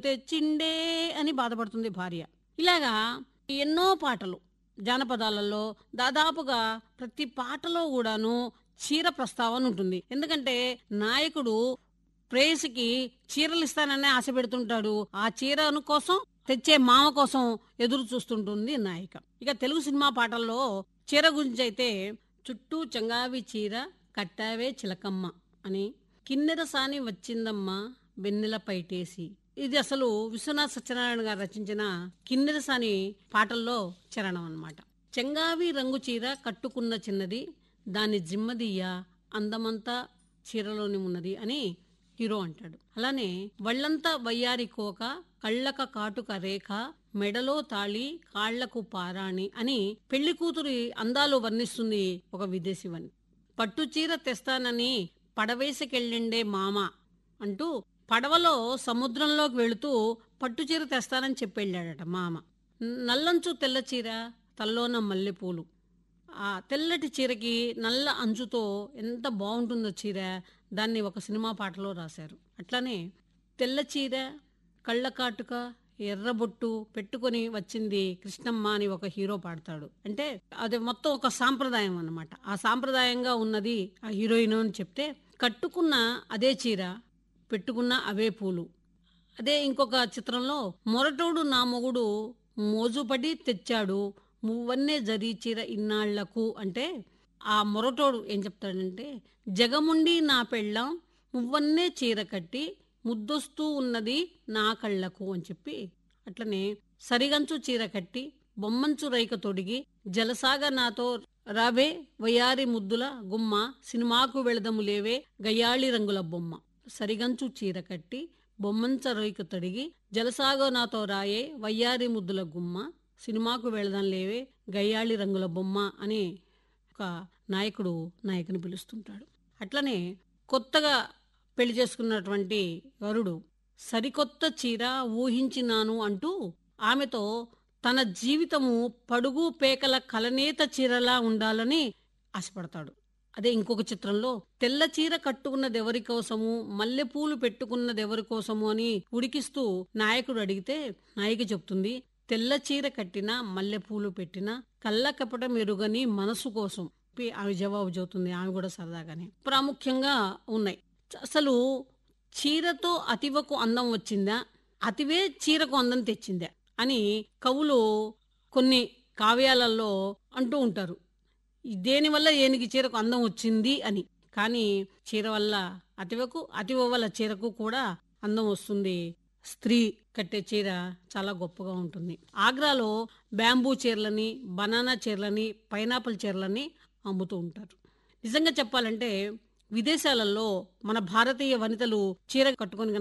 తెచ్చిండే అని బాధపడుతుంది భార్య ఇలాగా ఎన్నో పాటలు జానపదాలలో దాదాపుగా ప్రతి పాటలో కూడాను చీర ప్రస్తావన ఉంటుంది ఎందుకంటే నాయకుడు ప్రేయసికి చీరలు ఇస్తానని ఆశ పెడుతుంటాడు ఆ చీరను కోసం తెచ్చే మామ కోసం ఎదురు చూస్తుంటుంది నాయిక ఇక తెలుగు సినిమా పాటల్లో చీర గురించి అయితే చుట్టూ చంగావి చీర కట్టావే చిలకమ్మ అని కిన్నెర సాని వచ్చిందమ్మా వెన్నెల పైటేసి ఇది అసలు విశ్వనాథ్ సత్యనారాయణ గారు రచించిన కిన్నెర సాని పాటల్లో చరణం అన్నమాట చెంగావి రంగు చీర కట్టుకున్న చిన్నది దాని జిమ్మదియ్య అందమంతా చీరలోని ఉన్నది అని హీరో అంటాడు అలానే వళ్ళంతా వయ్యారి కోక కళ్ళక కాటుక రేఖ మెడలో తాళి కాళ్లకు పారాణి అని పెళ్లి కూతురి అందాలు వర్ణిస్తుంది ఒక విదేశీవని పట్టు చీర తెస్తానని పడవేసికెళ్ళిండే మామ అంటూ పడవలో సముద్రంలోకి వెళుతూ పట్టు చీర తెస్తానని చెప్పి వెళ్ళాడట మామ నల్లంచు తెల్ల చీర తల్లోన మల్లెపూలు ఆ తెల్లటి చీరకి నల్ల అంచుతో ఎంత బాగుంటుందో చీర దాన్ని ఒక సినిమా పాటలో రాశారు అట్లానే తెల్ల చీర కళ్ళ కాటుక ఎర్రబొట్టు పెట్టుకొని వచ్చింది కృష్ణమ్మ అని ఒక హీరో పాడతాడు అంటే అది మొత్తం ఒక సాంప్రదాయం అన్నమాట ఆ సాంప్రదాయంగా ఉన్నది ఆ హీరోయిన్ అని చెప్తే కట్టుకున్న అదే చీర పెట్టుకున్న అవే పూలు అదే ఇంకొక చిత్రంలో మొరటోడు నా మొగుడు మోజుపడి తెచ్చాడు మువ్వన్నే జరీ చీర ఇన్నాళ్లకు అంటే ఆ మొరటోడు ఏం చెప్తాడంటే జగముండి నా పెళ్ళం మువ్వన్నే చీర కట్టి ముద్దొస్తూ ఉన్నది నా కళ్ళకు అని చెప్పి అట్లనే సరిగంచు చీర కట్టి బొమ్మంచు రైక తొడిగి జలసాగ నాతో రావే వయారి ముద్దుల గుమ్మ సినిమాకు వెళదము లేవే గయ్యాళి రంగుల బొమ్మ సరిగంచు చీర కట్టి బొమ్మంచ రైక తొడిగి జలసాగో నాతో రాయే వయ్యారి ముద్దుల గుమ్మ సినిమాకు వెళదాం లేవే గయ్యాళి రంగుల బొమ్మ అని ఒక నాయకుడు నాయకుని పిలుస్తుంటాడు అట్లనే కొత్తగా పెళ్లి చేసుకున్నటువంటి వరుడు సరికొత్త చీర ఊహించినాను అంటూ ఆమెతో తన జీవితము పడుగు పేకల కలనేత చీరలా ఉండాలని ఆశపడతాడు అదే ఇంకొక చిత్రంలో తెల్ల చీర కట్టుకున్నది ఎవరి కోసము మల్లెపూలు పెట్టుకున్నది ఎవరి కోసము అని ఉడికిస్తూ నాయకుడు అడిగితే నాయిక చెప్తుంది తెల్ల చీర కట్టిన మల్లెపూలు పెట్టిన కళ్ళ కపట మెరుగని మనసు కోసం చెప్పి ఆమె జవాబు చెబుతుంది ఆమె కూడా సరదాగానే ప్రాముఖ్యంగా ఉన్నాయి అసలు చీరతో అతివకు అందం వచ్చిందా అతివే చీరకు అందం తెచ్చిందా అని కవులు కొన్ని కావ్యాలలో అంటూ ఉంటారు దేనివల్ల ఏనికి చీరకు అందం వచ్చింది అని కానీ చీర వల్ల అతివకు అతివ వల్ల చీరకు కూడా అందం వస్తుంది స్త్రీ కట్టే చీర చాలా గొప్పగా ఉంటుంది ఆగ్రాలో బ్యాంబూ చీరలని బనానా చీరలని పైనాపిల్ చీరలని అమ్ముతూ ఉంటారు నిజంగా చెప్పాలంటే విదేశాలలో మన భారతీయ వనితలు చీర కట్టుకొని